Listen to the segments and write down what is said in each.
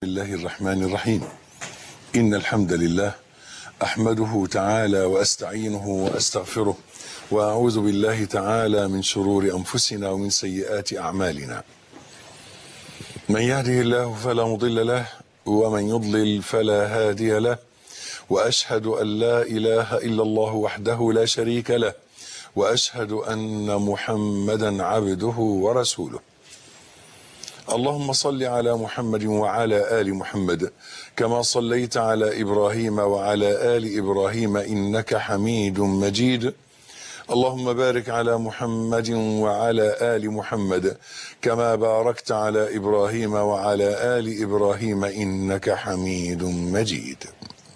الله الرحمن الرحيم إن الحمد لله أحمده تعالى وأستعينه وأستغفره وأعوذ بالله تعالى من شرور أنفسنا ومن سيئات أعمالنا من يهده الله فلا مضل له ومن يضلل فلا هادي له وأشهد أن لا إله إلا الله وحده لا شريك له وأشهد أن محمدا عبده ورسوله اللهم صل على محمد وعلى آل محمد كما صليت على إبراهيم وعلى آل إبراهيم إنك حميد مجيد اللهم بارك على محمد وعلى آل محمد كما باركت على إبراهيم وعلى آل إبراهيم إنك حميد مجيد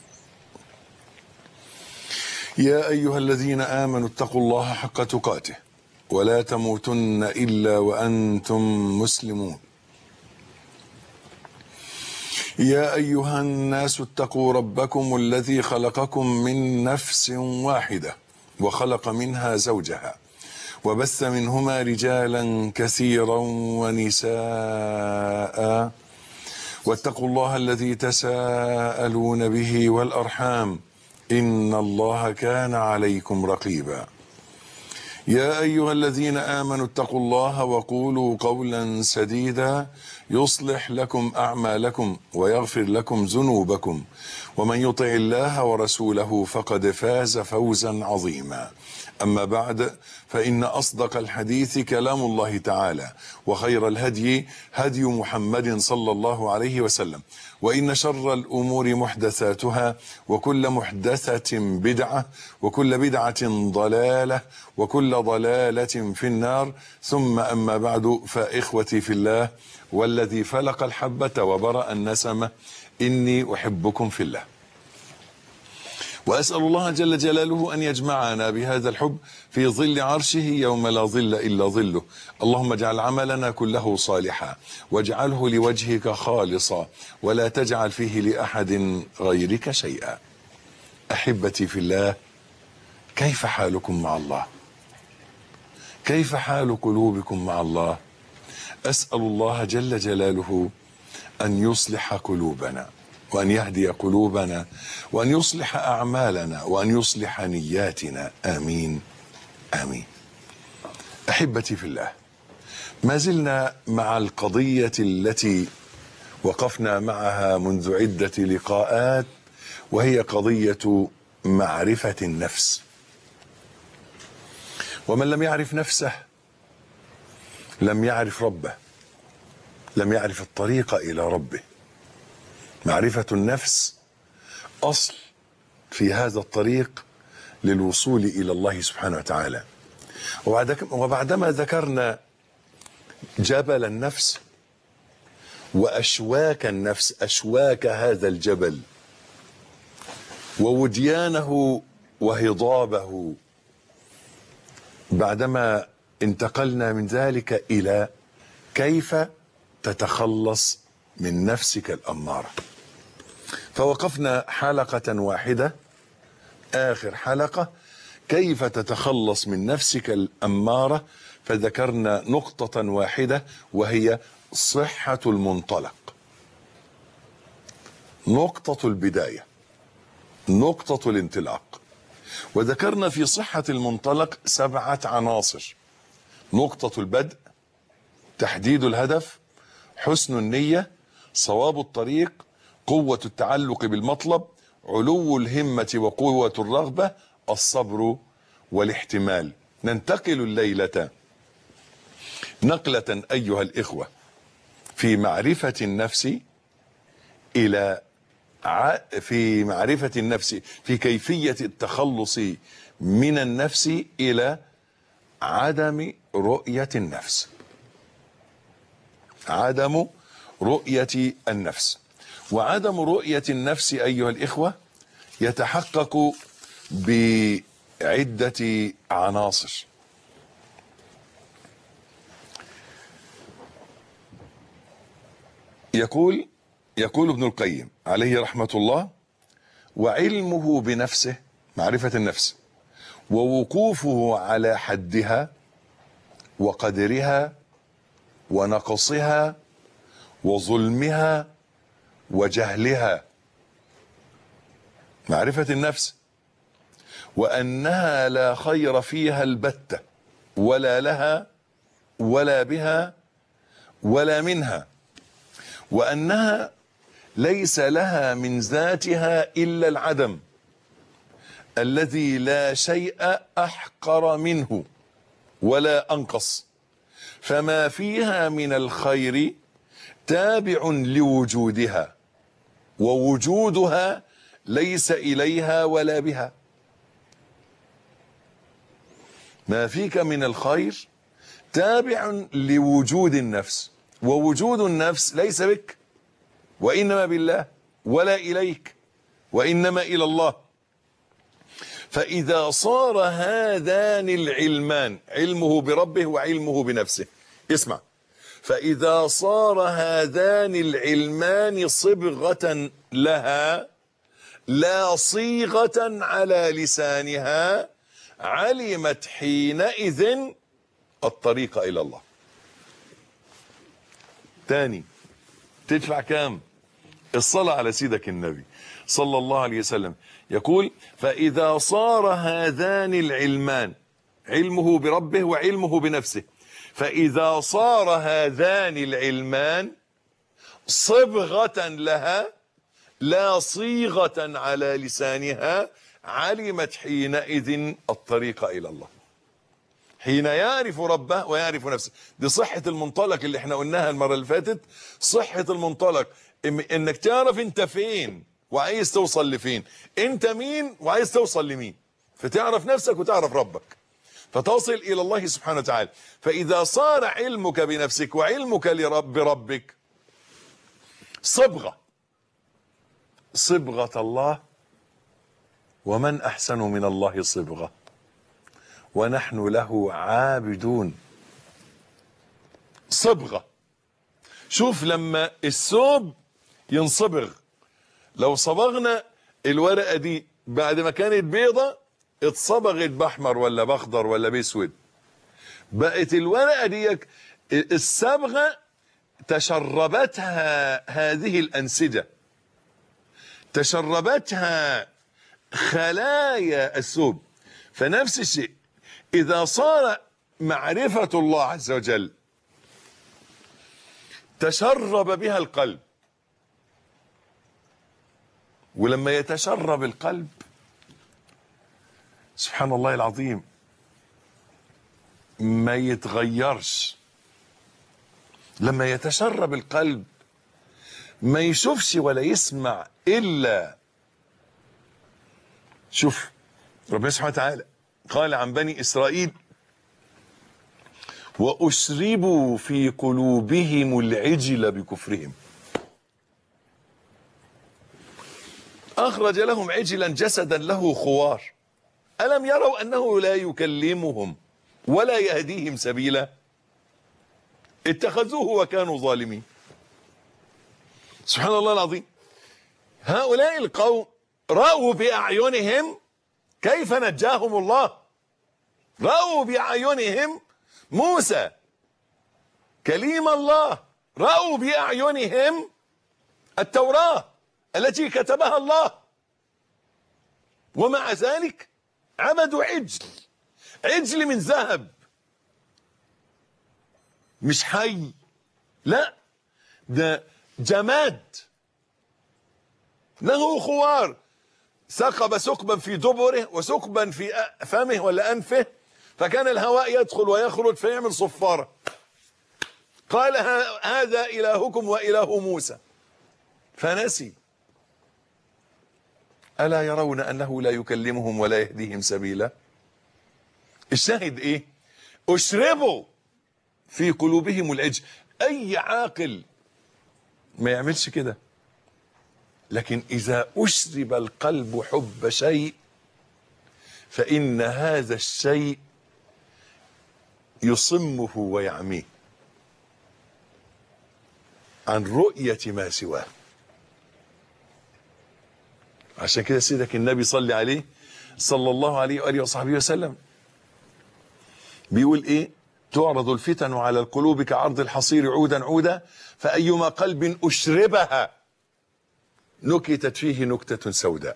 يا أيها الذين آمنوا اتقوا الله حق تقاته ولا تموتن إلا وأنتم مسلمون يا أيها الناس اتقوا ربكم الذي خلقكم من نفس واحدة وخلق منها زوجها وبث منهما رجالا كثيرا ونساء واتقوا الله الذي تساءلون به والأرحام إن الله كان عليكم رقيبا يا أيها الذين آمنوا اتقوا الله وقولوا قولا سديدا يصلح لكم أعمالكم ويغفر لكم ذنوبكم ومن يطع الله ورسوله فقد فاز فوزا عظيما أما بعد فإن أصدق الحديث كلام الله تعالى وخير الهدي هدي محمد صلى الله عليه وسلم وإن شر الأمور محدثاتها وكل محدثة بدعة وكل بدعة ضلالة وكل ضلالة في النار ثم أما بعد فإخوتي في الله والذي فلق الحبة وبرأ النسمة إني أحبكم في الله وأسأل الله جل جلاله أن يجمعنا بهذا الحب في ظل عرشه يوم لا ظل إلا ظله اللهم اجعل عملنا كله صالحا واجعله لوجهك خالصا ولا تجعل فيه لأحد غيرك شيئا أحبتي في الله كيف حالكم مع الله كيف حال قلوبكم مع الله أسأل الله جل جلاله أن يصلح قلوبنا وأن يهدي قلوبنا وأن يصلح أعمالنا وأن يصلح نياتنا آمين آمين أحبتي في الله ما زلنا مع القضية التي وقفنا معها منذ عدة لقاءات وهي قضية معرفة النفس ومن لم يعرف نفسه لم يعرف ربه لم يعرف الطريق إلى ربه معرفة النفس أصل في هذا الطريق للوصول إلى الله سبحانه وتعالى وبعدما ذكرنا جبل النفس وأشواك النفس أشواك هذا الجبل ووديانه وهضابه بعدما انتقلنا من ذلك إلى كيف تتخلص من نفسك الأمارة فوقفنا حلقة واحدة آخر حلقة كيف تتخلص من نفسك الأمارة فذكرنا نقطة واحدة وهي صحة المنطلق نقطة البداية نقطة الانطلاق وذكرنا في صحة المنطلق سبعة عناصر نقطة البدء تحديد الهدف حسن النية صواب الطريق قوة التعلق بالمطلب علو الهمة وقوة الرغبة الصبر والاحتمال ننتقل الليلة نقلة أيها الإخوة في معرفة النفس إلى في معرفة النفس في كيفية التخلص من النفس إلى عدم رؤية النفس عدم رؤية النفس وعدم رؤية النفس أيها الإخوة يتحقق بعدة عناصر يقول يقول ابن القيم عليه رحمة الله وعلمه بنفسه معرفة النفس ووقوفه على حدها وقدرها ونقصها وظلمها وجهلها معرفة النفس وأنها لا خير فيها البتة ولا لها ولا بها ولا منها وأنها ليس لها من ذاتها إلا العدم الذي لا شيء أحقر منه ولا أنقص فما فيها من الخير تابع لوجودها ووجودها ليس إليها ولا بها ما فيك من الخير تابع لوجود النفس ووجود النفس ليس بك وإنما بالله ولا إليك وإنما إلى الله فإذا صار هذان العلمان علمه بربه وعلمه بنفسه اسمع فإذا صار هذان العلمان صبغة لها لا صيغة على لسانها علمت حينئذ الطريق إلى الله تاني تدفع كام الصلاة على سيدك النبي صلى الله عليه وسلم يقول فإذا صار هذان العلمان علمه بربه وعلمه بنفسه فإذا صار هذان العلمان صبغة لها لا صيغة على لسانها علمت حينئذ الطريق إلى الله حين يعرف ربه ويعرف نفسه دي صحة المنطلق اللي احنا قلناها المرة اللي فاتت صحة المنطلق انك تعرف انت فين وعايز توصل لفين انت مين وعايز توصل لمين فتعرف نفسك وتعرف ربك فتصل الى الله سبحانه وتعالى فاذا صار علمك بنفسك وعلمك لرب ربك صبغة صبغة الله ومن احسن من الله صبغه ونحن له عابدون صبغة شوف لما الثوب ينصبغ لو صبغنا الورقة دي بعد ما كانت بيضة اتصبغت باحمر ولا باخضر ولا باسود بقت الورقة دي الصبغة تشربتها هذه الأنسجة تشربتها خلايا الثوب فنفس الشيء إذا صار معرفة الله عز وجل تشرب بها القلب ولما يتشرب القلب سبحان الله العظيم ما يتغيرش لما يتشرب القلب ما يشوفش ولا يسمع إلا شوف ربنا سبحانه وتعالى قال عن بني إسرائيل وأشربوا في قلوبهم العجل بكفرهم أخرج لهم عجلا جسدا له خوار ألم يروا أنه لا يكلمهم ولا يهديهم سبيلا اتخذوه وكانوا ظالمين سبحان الله العظيم هؤلاء القوم رأوا بأعينهم كيف نجاهم الله رأوا بأعينهم موسى كليم الله رأوا بأعينهم التوراة التي كتبها الله ومع ذلك عبدوا عجل عجل من ذهب مش حي لا ده جماد له خوار ثقب ثقبا في دبره وثقبا في فمه ولا انفه فكان الهواء يدخل ويخرج فيعمل صفاره قال هذا الهكم واله موسى فنسي الا يرون انه لا يكلمهم ولا يهديهم سبيلا الشاهد ايه اشربوا في قلوبهم العجل اي عاقل ما يعملش كده لكن إذا أشرب القلب حب شيء فإن هذا الشيء يصمه ويعميه عن رؤية ما سواه عشان كده سيدك النبي صلي عليه صلى الله عليه وآله وصحبه وسلم بيقول إيه تعرض الفتن على القلوب كعرض الحصير عودا عودا فأيما قلب أشربها نكتت فيه نكتة سوداء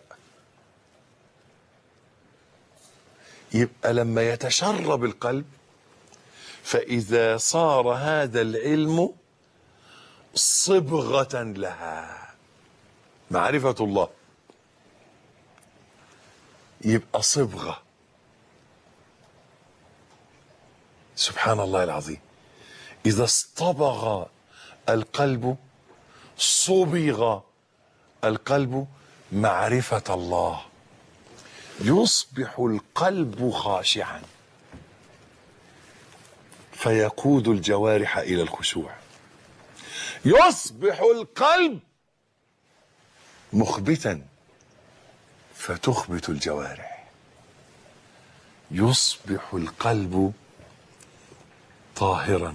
يبقى لما يتشرب القلب فإذا صار هذا العلم صبغة لها معرفة الله يبقى صبغة سبحان الله العظيم إذا اصطبغ القلب صبغ القلب معرفة الله يصبح القلب خاشعا فيقود الجوارح إلى الخشوع يصبح القلب مخبتا فتخبت الجوارح يصبح القلب طاهرا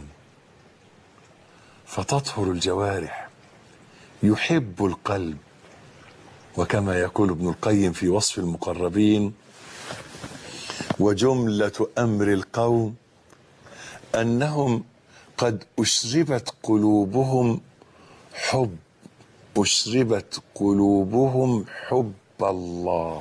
فتطهر الجوارح يحب القلب وكما يقول ابن القيم في وصف المقربين وجملة أمر القوم أنهم قد أشربت قلوبهم حب أشربت قلوبهم حب الله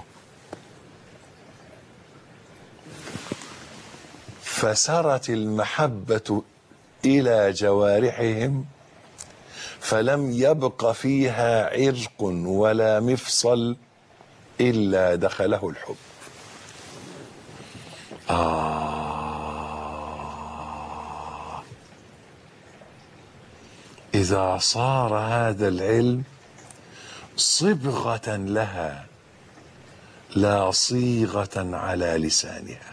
فسرت المحبة إلى جوارحهم فلم يبق فيها عرق ولا مفصل إلا دخله الحب آه إذا صار هذا العلم صبغة لها لا صيغة على لسانها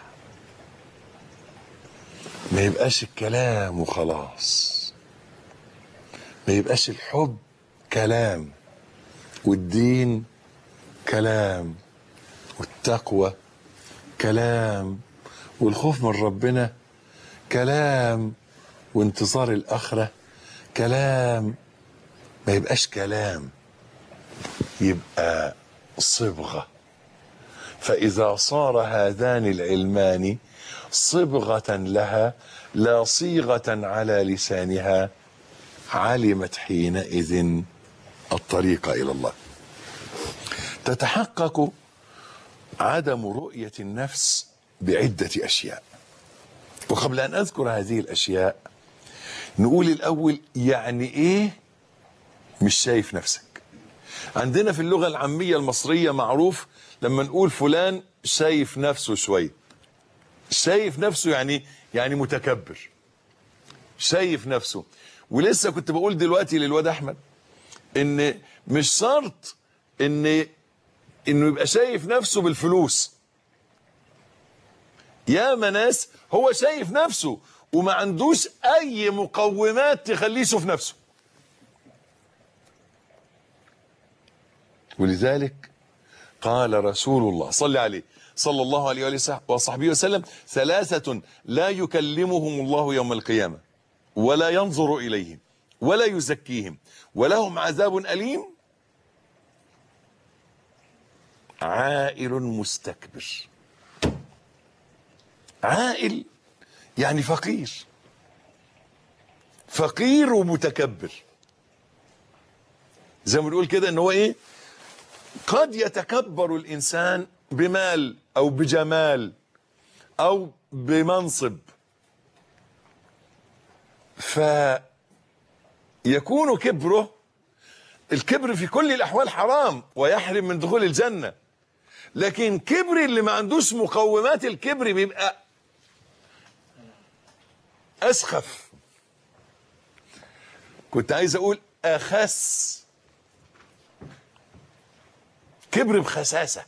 ما يبقاش الكلام وخلاص ما يبقاش الحب كلام والدين كلام والتقوى كلام والخوف من ربنا كلام وانتظار الآخرة كلام ما يبقاش كلام يبقى صبغة فإذا صار هذان العلمان صبغة لها لا صيغة على لسانها علمت حينئذ الطريق إلى الله تتحقق عدم رؤية النفس بعدة أشياء وقبل أن أذكر هذه الأشياء نقول الأول يعني إيه مش شايف نفسك عندنا في اللغة العامية المصرية معروف لما نقول فلان شايف نفسه شوية شايف نفسه يعني يعني متكبر شايف نفسه ولسه كنت بقول دلوقتي للواد احمد ان مش شرط ان انه يبقى شايف نفسه بالفلوس يا ناس هو شايف نفسه وما عندوش اي مقومات تخليه يشوف نفسه ولذلك قال رسول الله صلى عليه صلى الله عليه وآله وصحبه وسلم ثلاثة لا يكلمهم الله يوم القيامة ولا ينظر إليهم ولا يزكيهم ولهم عذاب أليم عائل مستكبر عائل يعني فقير فقير ومتكبر زي ما بنقول كده ان هو ايه قد يتكبر الانسان بمال او بجمال او بمنصب فيكون كبره الكبر في كل الاحوال حرام ويحرم من دخول الجنه لكن كبر اللي ما عندوش مقومات الكبر بيبقى اسخف كنت عايز اقول اخس كبر بخساسه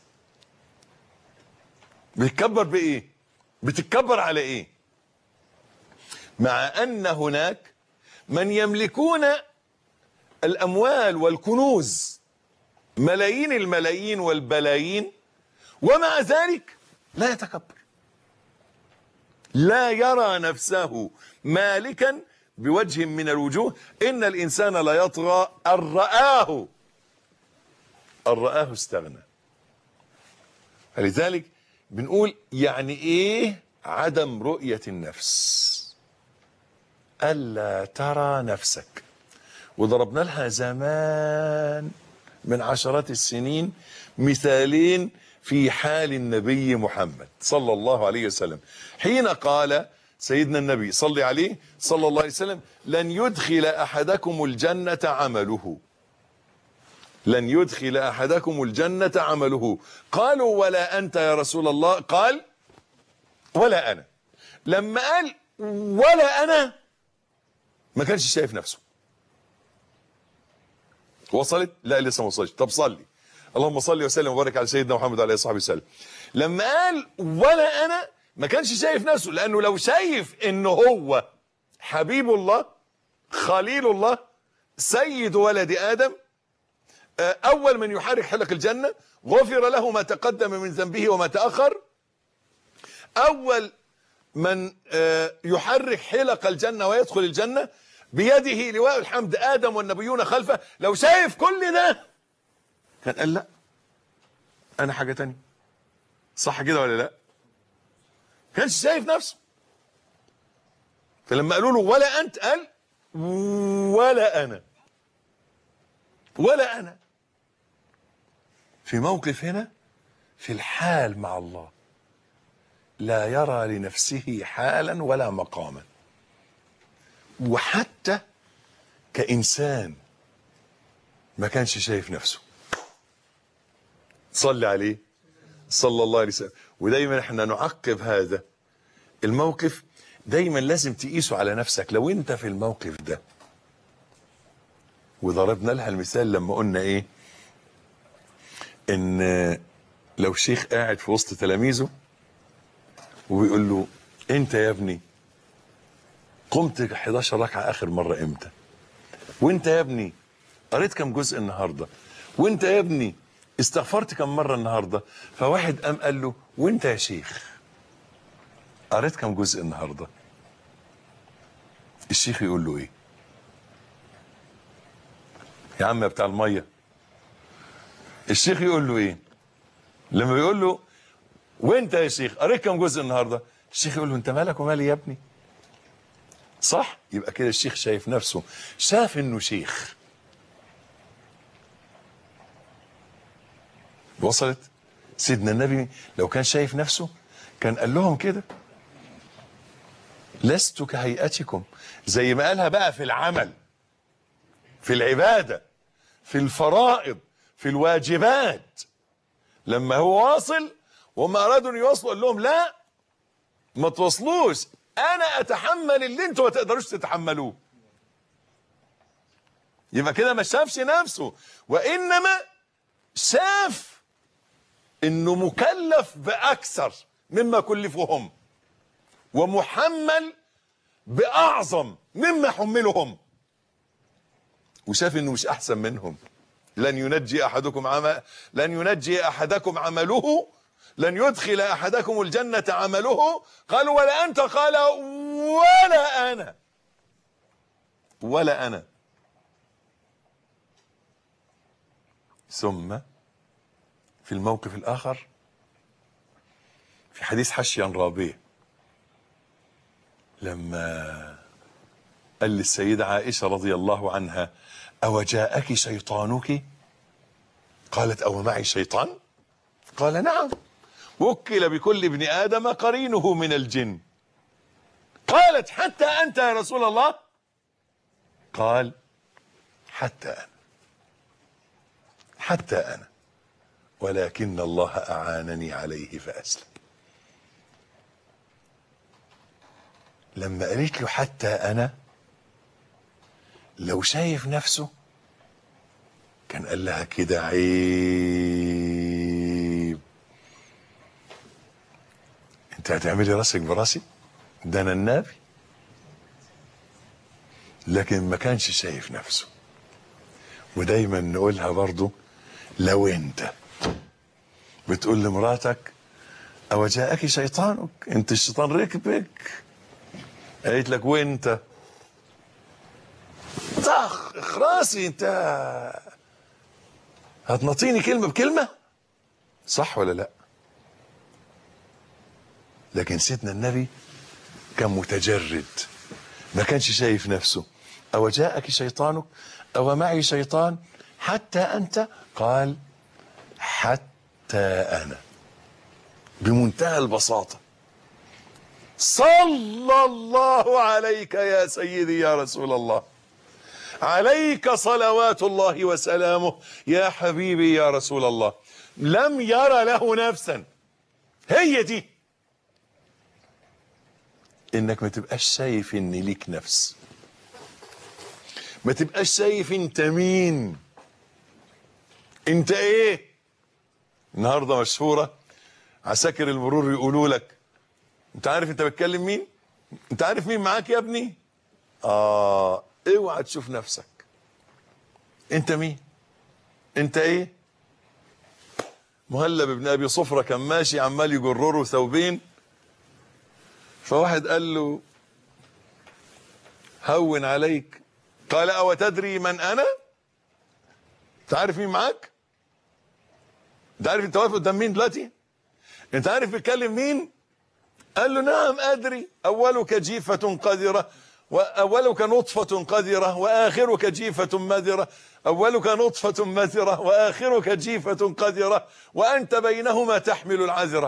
بيتكبر بايه بتتكبر على ايه مع ان هناك من يملكون الاموال والكنوز ملايين الملايين والبلايين ومع ذلك لا يتكبر لا يرى نفسه مالكا بوجه من الوجوه ان الانسان لا يطغى ان رآه ان رآه استغنى فلذلك بنقول يعني ايه عدم رؤية النفس ألا ترى نفسك وضربنا لها زمان من عشرات السنين مثالين في حال النبي محمد صلى الله عليه وسلم حين قال سيدنا النبي صلي عليه صلى الله عليه وسلم لن يدخل أحدكم الجنة عمله لن يدخل أحدكم الجنة عمله قالوا ولا أنت يا رسول الله قال ولا أنا لما قال ولا أنا ما كانش شايف نفسه وصلت لا لسه ما وصلتش طب صلي اللهم صل وسلم وبارك على سيدنا محمد عليه الصحابه وسلم لما قال ولا انا ما كانش شايف نفسه لانه لو شايف انه هو حبيب الله خليل الله سيد ولد ادم آه، اول من يحرك حلق الجنه غفر له ما تقدم من ذنبه وما تاخر اول من آه، يحرك حلق الجنه ويدخل الجنه بيده لواء الحمد ادم والنبيون خلفه لو شايف كل ده كان قال لا انا حاجه تانية صح كده ولا لا كانش شايف نفسه فلما قالوا له ولا انت قال ولا انا ولا انا في موقف هنا في الحال مع الله لا يرى لنفسه حالا ولا مقاما وحتى كإنسان ما كانش شايف نفسه صلي عليه صلى الله عليه وسلم ودايما احنا نعقب هذا الموقف دايما لازم تقيسه على نفسك لو انت في الموقف ده وضربنا لها المثال لما قلنا ايه ان لو شيخ قاعد في وسط تلاميذه وبيقول له انت يا ابني قمت 11 ركعه اخر مره امتى وانت يا ابني قريت كم جزء النهارده وانت يا ابني استغفرت كم مره النهارده فواحد قام قال له وانت يا شيخ قريت كم جزء النهارده الشيخ يقول له ايه يا عم يا بتاع الميه الشيخ يقول له ايه لما بيقول له وانت يا شيخ قريت كم جزء النهارده الشيخ يقول له انت مالك ومالي يا ابني صح يبقى كده الشيخ شايف نفسه شاف انه شيخ وصلت سيدنا النبي لو كان شايف نفسه كان قال لهم كده لست كهيئتكم زي ما قالها بقى في العمل في العبادة في الفرائض في الواجبات لما هو واصل وما أرادوا أن يوصلوا قال لهم لا ما توصلوش أنا أتحمل اللي أنتوا ما تقدروش تتحملوه يبقى كده ما شافش نفسه وإنما شاف إنه مكلف بأكثر مما كلفوا هم ومحمل بأعظم مما حملوا هم وشاف انه مش احسن منهم لن ينجي احدكم عمل لن ينجي احدكم عمله لن يدخل احدكم الجنة عمله قالوا ولا انت قال ولا انا ولا انا ثم في الموقف الاخر في حديث حشيا رابيه لما قال للسيدة عائشة رضي الله عنها أو جاءك شيطانك قالت أو معي شيطان قال نعم وكل بكل ابن آدم قرينه من الجن قالت حتى أنت يا رسول الله قال حتى أنا حتى أنا ولكن الله أعانني عليه فأسلم لما قالت له حتى أنا لو شايف نفسه كان قال لها كده عيب انت هتعملي راسك براسي ده انا النبي لكن ما كانش شايف نفسه ودايما نقولها برضو لو انت بتقول لمراتك او جاءك شيطانك انت الشيطان ركبك قالت لك وانت طخ اخراسي انت هتنطيني كلمة بكلمة صح ولا لا لكن سيدنا النبي كان متجرد ما كانش شايف نفسه أو جاءك شيطانك أو معي شيطان حتى أنت قال حتى أنا بمنتهى البساطة صلى الله عليك يا سيدي يا رسول الله عليك صلوات الله وسلامه يا حبيبي يا رسول الله لم ير له نفسا هي دي انك ما تبقاش شايف ان ليك نفس ما تبقاش شايف انت مين انت ايه النهارده مشهوره عساكر المرور يقولوا لك انت عارف انت بتكلم مين انت عارف مين معاك يا ابني اه اوعى تشوف نفسك انت مين انت ايه مهلب ابن ابي صفرة كان ماشي عمال يجرره ثوبين فواحد قال له هون عليك قال او تدري من انا انت عارف مين معاك انت عارف انت واقف قدام مين دلوقتي انت عارف بيتكلم مين قال له نعم ادري اولك جيفة قذرة واولك نطفة قذرة واخرك جيفة مذرة اولك نطفة مذرة واخرك جيفة قذرة وانت بينهما تحمل العذرة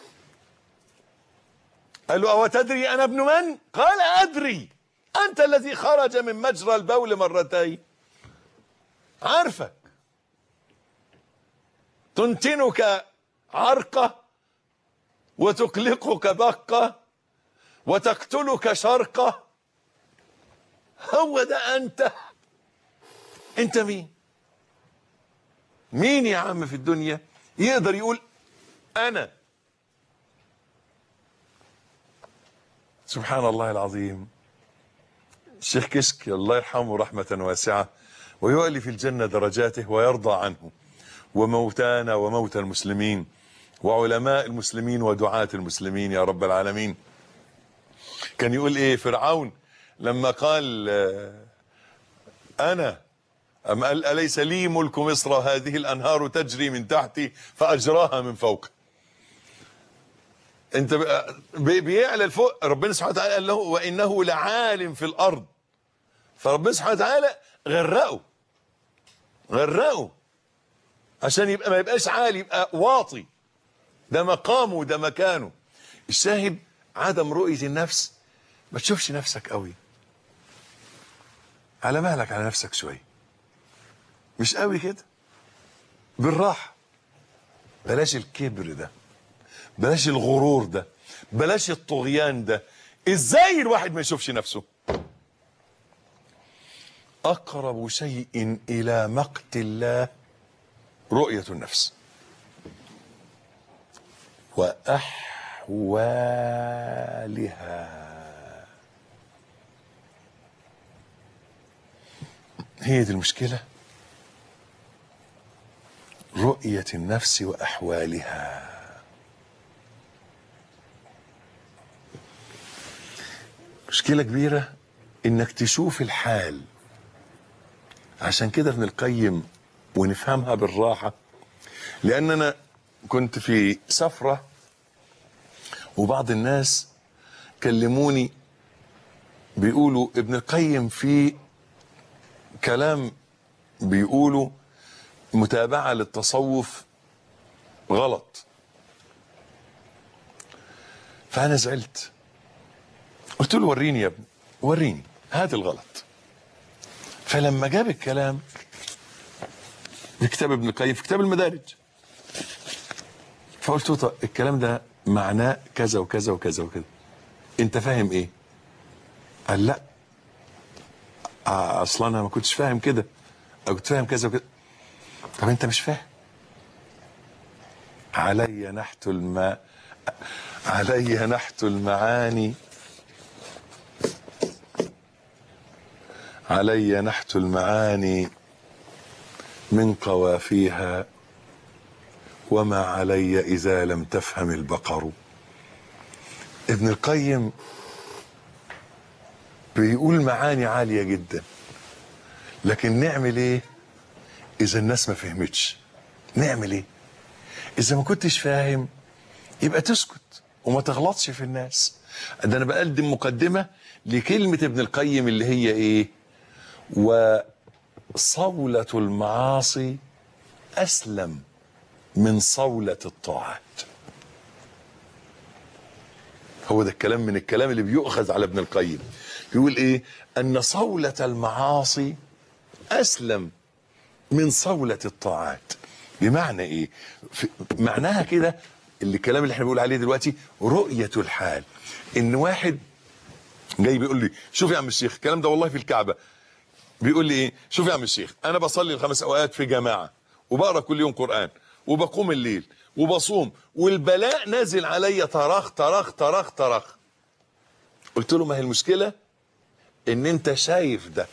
قال له او تدري انا ابن من قال ادري انت الذي خرج من مجرى البول مرتين عارفك تنتنك عرقه وتقلقك بقه وتقتلك شرقه هو ده انت انت مين مين يا عم في الدنيا يقدر يقول انا سبحان الله العظيم الشيخ كشك الله يرحمه رحمة واسعة ويؤلي في الجنة درجاته ويرضى عنه وموتانا وموتى المسلمين وعلماء المسلمين ودعاة المسلمين يا رب العالمين كان يقول ايه فرعون لما قال آه، انا أم قال أليس لي ملك مصر هذه الأنهار تجري من تحتي فأجراها من فوق انت بقى- بي- بيعلى لفوق ربنا سبحانه وتعالى قال له وانه لعالم في الارض فربنا سبحانه وتعالى غرقه غرقه عشان يبقى ما يبقاش عالي يبقى واطي ده مقامه ده مكانه الشاهد عدم رؤية النفس ما تشوفش نفسك قوي على مهلك على نفسك شوية مش قوي كده بالراحة بلاش الكبر ده بلاش الغرور ده بلاش الطغيان ده ازاي الواحد ما يشوفش نفسه اقرب شيء الى مقت الله رؤية النفس واحوالها هي دي المشكلة رؤية النفس واحوالها مشكلة كبيرة انك تشوف الحال عشان كده ابن القيم ونفهمها بالراحة لان انا كنت في سفرة وبعض الناس كلموني بيقولوا ابن القيم في كلام بيقولوا متابعة للتصوف غلط فأنا زعلت قلت له وريني يا ابني وريني هات الغلط فلما جاب الكلام في كتاب ابن القيم في كتاب المدارج فقلت له طب الكلام ده معناه كذا وكذا وكذا وكذا انت فاهم ايه قال لا آه، اصلا انا ما كنتش فاهم كده أنا كنت فاهم كذا وكذا طب انت مش فاهم علي نحت الماء علي نحت المعاني علي نحت المعاني من قوافيها وما علي اذا لم تفهم البقر ابن القيم بيقول معاني عاليه جدا لكن نعمل ايه اذا الناس ما فهمتش نعمل ايه اذا ما كنتش فاهم يبقى تسكت وما تغلطش في الناس ده انا بقدم مقدمه لكلمه ابن القيم اللي هي ايه صولة المعاصي أسلم من صولة الطاعات هو ده الكلام من الكلام اللي بيؤخذ على ابن القيم يقول ايه ان صولة المعاصي اسلم من صولة الطاعات بمعنى ايه في معناها كده اللي الكلام اللي احنا بنقول عليه دلوقتي رؤية الحال ان واحد جاي بيقول لي شوف يا عم الشيخ الكلام ده والله في الكعبة بيقول لي ايه شوف يا عم الشيخ انا بصلي الخمس اوقات في جماعة وبقرا كل يوم قرآن وبقوم الليل وبصوم والبلاء نازل عليا طرخ طرخ طرخ طرخ قلت له ما هي المشكلة ان انت شايف ده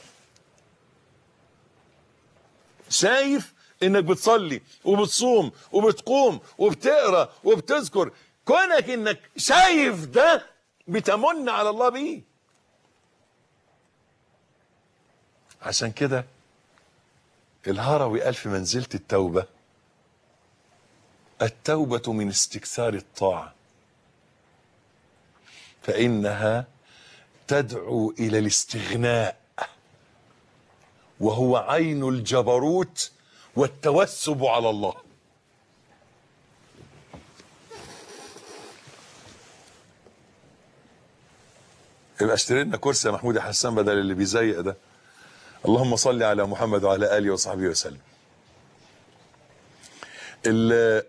شايف انك بتصلي وبتصوم وبتقوم وبتقرا وبتذكر كونك انك شايف ده بتمن على الله بيه عشان كده الهروي قال في منزلة التوبة التوبة من استكثار الطاعة فإنها تدعو إلى الاستغناء وهو عين الجبروت والتوسب على الله يبقى اشتري لنا كرسي يا محمود يا حسان بدل اللي بيزيق ده اللهم صل على محمد وعلى اله وصحبه وسلم ال-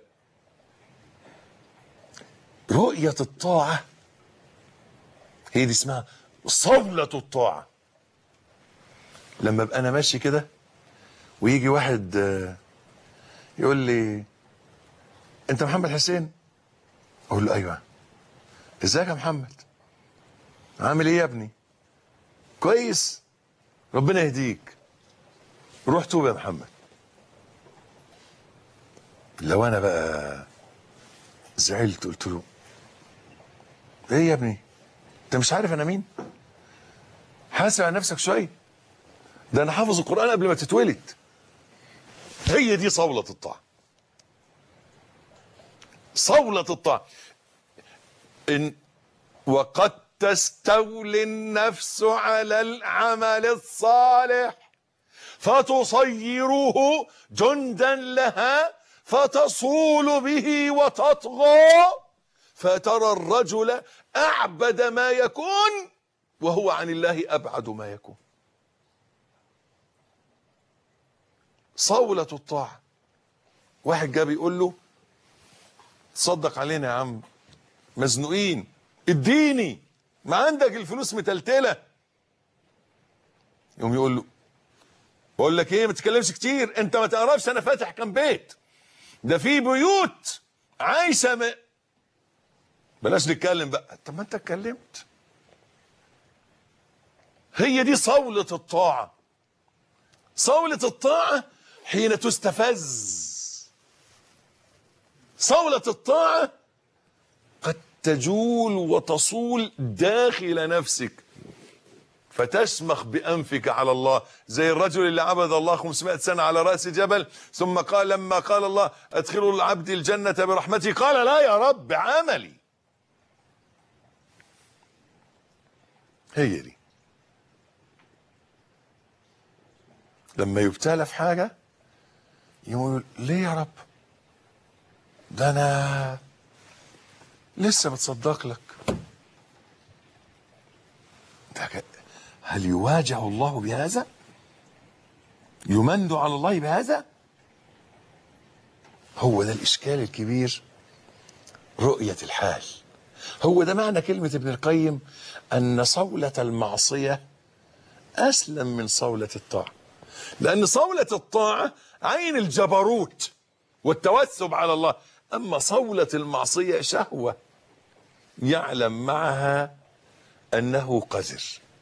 رؤية الطاعة هي دي اسمها صولة الطاعة لما ابقى انا ماشي كده ويجي واحد آه، يقول لي انت محمد حسين اقول له ايوه ازيك يا محمد عامل ايه يا ابني كويس ربنا يهديك روح توب يا محمد لو انا بقى زعلت قلت له ايه يا ابني انت مش عارف انا مين حاسب على نفسك شويه ده انا حافظ القران قبل ما تتولد هي دي صولة الطاعة صولة الطاعة إن وقد تستولي النفس على العمل الصالح فتصيره جندا لها فتصول به وتطغى فترى الرجل أعبد ما يكون وهو عن الله أبعد ما يكون صولة الطاعة واحد جاب يقول له تصدق علينا يا عم مزنوقين اديني ما عندك الفلوس متلتلة يقوم يقول له بقول لك ايه ما تتكلمش كتير انت ما تعرفش انا فاتح كام بيت ده في بيوت عايشه م... بلاش نتكلم بقى طب ما انت اتكلمت هي دي صولة الطاعة صولة الطاعة حين تستفز صولة الطاعة قد تجول وتصول داخل نفسك فتشمخ بأنفك على الله زي الرجل اللي عبد الله 500 سنة على رأس جبل ثم قال لما قال الله ادخلوا العبد الجنة برحمتي قال لا يا رب عملي هي دي لما يبتلى في حاجة يقول ليه يا رب ده انا لسه بتصدق لك ده ك- هل يواجه الله بهذا يمن على الله بهذا هو ده الاشكال الكبير رؤية الحال هو ده معنى كلمة ابن القيم أن صولة المعصية أسلم من صولة الطاعة لأن صولة الطاعة عين الجبروت والتوسب على الله أما صولة المعصية شهوة يعلم معها أنه قذر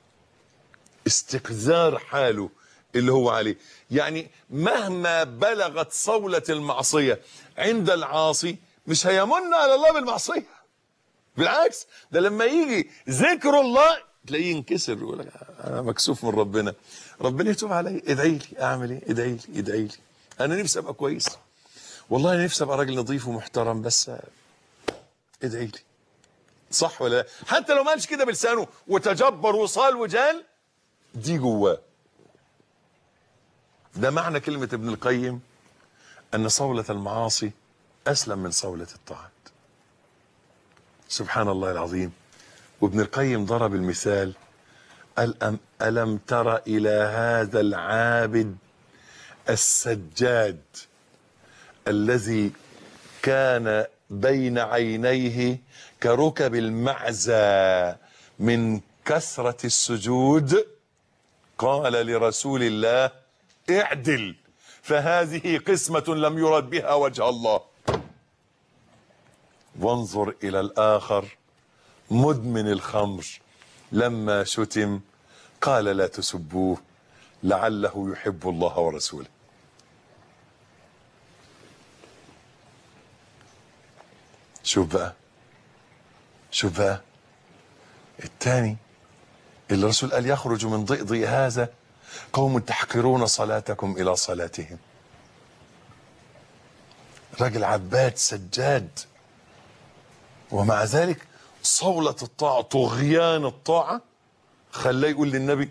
استقذار حاله اللي هو عليه يعني مهما بلغت صولة المعصية عند العاصي مش هيمن على الله بالمعصية بالعكس ده لما يجي ذكر الله تلاقيه ينكسر يقول لك انا مكسوف من ربنا ربنا يتوب علي ادعي لي اعمل ايه ادعي لي ادعي لي انا نفسي ابقى كويس والله انا نفسي ابقى راجل نظيف ومحترم بس ادعي لي صح ولا لا حتى لو ما قالش كده بلسانه وتجبر وصال وجال دي جواه ده معنى كلمة ابن القيم أن صولة المعاصي أسلم من صولة الطاعات سبحان الله العظيم وابن القيم ضرب المثال قال أم ألم تر إلى هذا العابد السجاد الذي كان بين عينيه كركب المعزى من كثرة السجود قال لرسول الله اعدل فهذه قسمة لم يرد بها وجه الله وانظر إلى الآخر مدمن الخمر لما شتم قال لا تسبوه لعله يحب الله ورسوله شوف بقى شوف بقى الثاني اللي الرسول قال يخرج من ضئضئ هذا قوم تحقرون صلاتكم الى صلاتهم راجل عباد سجاد ومع ذلك صولة الطاعة طغيان الطاعة خلاه يقول للنبي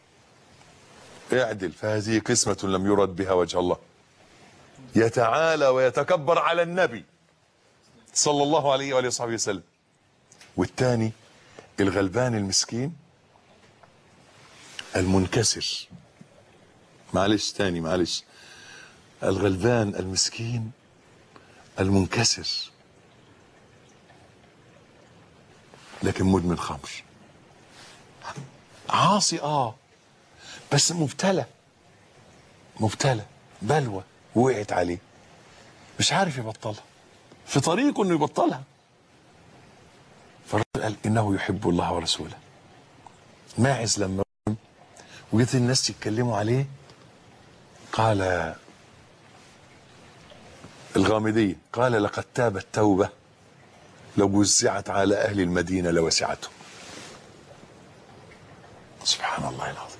اعدل فهذه قسمة لم يرد بها وجه الله يتعالى ويتكبر على النبي صلى الله عليه وآله وصحبه وسلم والتاني الغلبان المسكين المنكسر معلش تاني معلش الغلبان المسكين المنكسر لكن مدمن خمر عاصي اه بس مبتلى مبتلى بلوى وقعت عليه مش عارف يبطلها في طريقه انه يبطلها فالرسول قال انه يحب الله ورسوله ماعز لما وجيت الناس يتكلموا عليه قال الغامدية قال لقد تابت توبة لو وزعت على أهل المدينة لوسعتهم سبحان الله العظيم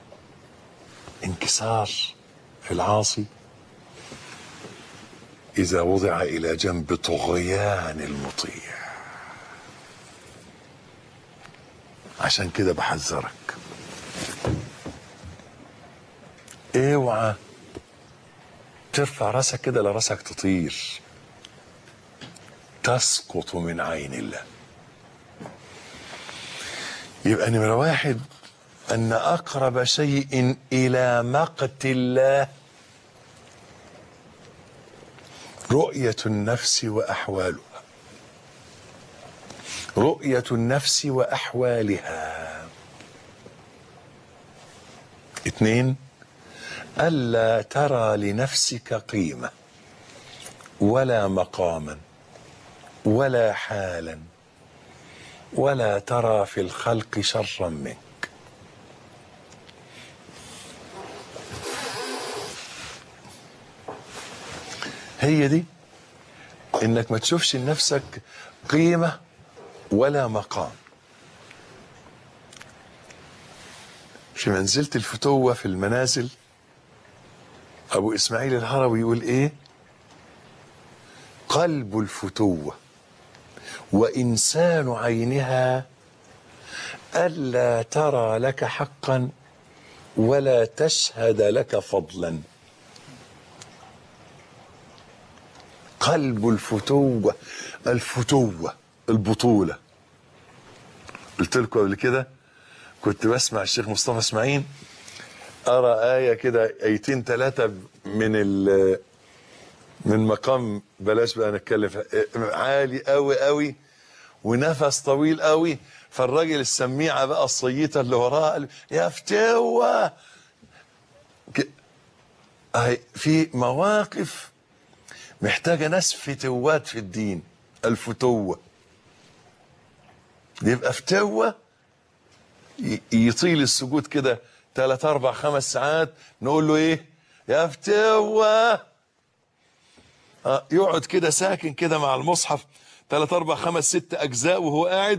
انكسار العاصي إذا وضع إلى جنب طغيان المطيع عشان كده بحذرك اوعى ترفع راسك كده لراسك تطير تسقط من عين الله يبقى نمرة واحد أن أقرب شيء إلى مقت الله رؤية النفس وأحوالها رؤية النفس وأحوالها اثنين ألا ترى لنفسك قيمة ولا مقاما ولا حالا ولا ترى في الخلق شرا منك هي دي انك ما تشوفش لنفسك قيمة ولا مقام في منزلة الفتوة في المنازل ابو اسماعيل الهروي يقول ايه قلب الفتوة وإنسان عينها ألا ترى لك حقا ولا تشهد لك فضلا قلب الفتوة الفتوة البطولة قلت لكم قبل كده كنت بسمع الشيخ مصطفى اسماعيل أرى آية كده آيتين ثلاثة من ال من مقام بلاش بقى نتكلم في- عالي قوي قوي ونفس طويل قوي فالراجل السميعه بقى الصيته اللي وراه قال يا فتوه ك- هاي في مواقف محتاجه ناس فتوات في الدين الفتوه يبقى فتوه ي- يطيل السجود كده ثلاث اربع خمس ساعات نقول له ايه يا فتوه آه، يقعد كده ساكن كده مع المصحف ثلاث اربع خمس ست اجزاء وهو قاعد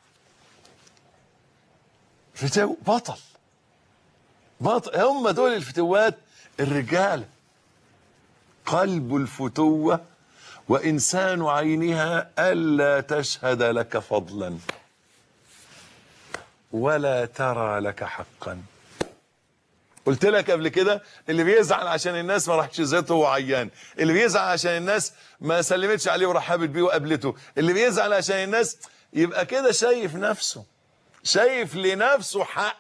فتو بطل بطل هم دول الفتوات الرجال قلب الفتوة وإنسان عينها ألا تشهد لك فضلا ولا ترى لك حقا قلت لك قبل كده اللي بيزعل عشان الناس ما راحتش زيته وهو عيان اللي بيزعل عشان الناس ما سلمتش عليه ورحبت بيه وقابلته اللي بيزعل عشان الناس يبقى كده شايف نفسه شايف لنفسه حق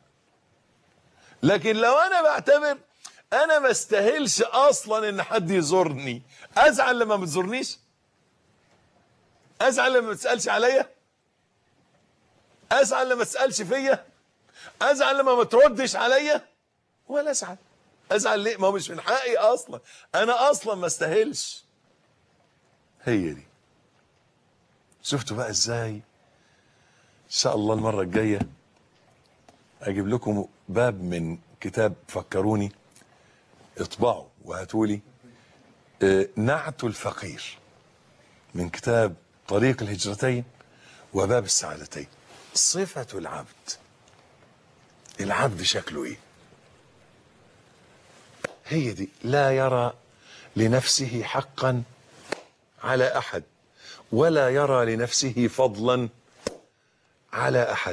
لكن لو انا بعتبر انا ما استاهلش اصلا ان حد يزورني ازعل لما ما تزورنيش ازعل لما ما تسالش عليا ازعل لما ما تسالش فيا ازعل لما ما تردش عليا ولا ازعل ازعل ليه ما هو مش من حقي اصلا انا اصلا ما استاهلش هي دي شفتوا بقى ازاي ان شاء الله المره الجايه اجيب لكم باب من كتاب فكروني اطبعوا وهاتولي آه، نعت الفقير من كتاب طريق الهجرتين وباب السعادتين صفة العبد العبد شكله ايه هي دي لا يرى لنفسه حقا على احد ولا يرى لنفسه فضلا على احد